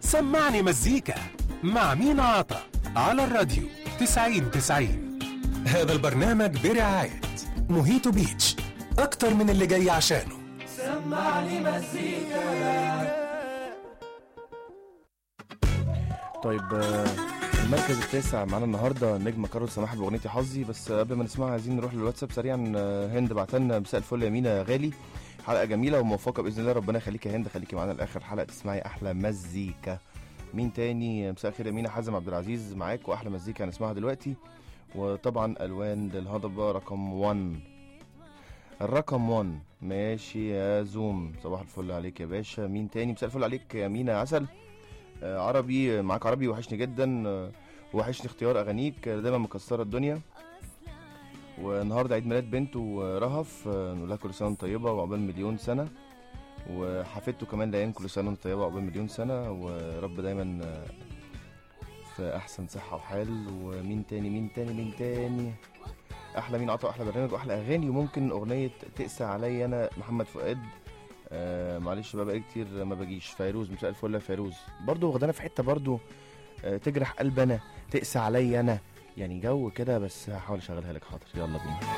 سمعني مزيكا مع مين عطا على الراديو 90 90 هذا البرنامج برعاية موهيتو بيتش أكتر من اللي جاي عشانه سمعني مزيكا طيب آه، المركز التاسع معانا النهارده النجمه كارول سماح باغنيه حظي بس قبل ما نسمعها عايزين نروح للواتساب سريعا آه، هند بعتلنا مساء الفل يا مينا يا غالي حلقه جميله وموفقه باذن الله ربنا يخليك يا هند خليكي معانا لاخر حلقه تسمعي احلى مزيكا مين تاني مساء الخير يا مينا حازم عبد العزيز معاك واحلى مزيكا هنسمعها دلوقتي وطبعا الوان للهضبه رقم 1 الرقم 1 ماشي يا زوم صباح الفل عليك يا باشا مين تاني مساء الفل عليك يا مينا عسل آه، عربي معاك عربي وحشني جدا آه، وحشني اختيار اغانيك آه، دايما مكسره الدنيا والنهارده عيد ميلاد بنته آه، رهف آه، نقول لها كل سنه وانت طيبه وعقبال مليون سنه وحفيدته كمان ليان كل سنه وانت طيبه وعقبال مليون سنه ورب دايما آه، في احسن صحه وحال ومين تاني مين تاني مين تاني احلى مين عطى احلى برنامج واحلى اغاني وممكن اغنيه تقسى عليا انا محمد فؤاد آه معلش بقى بقالي كتير ما باجيش فيروز مساء الفل يا فيروز برضه واخدانا في حته برضه آه تجرح قلب انا تقسى عليا انا يعني جو كده بس هحاول اشغلها لك حاضر يلا بينا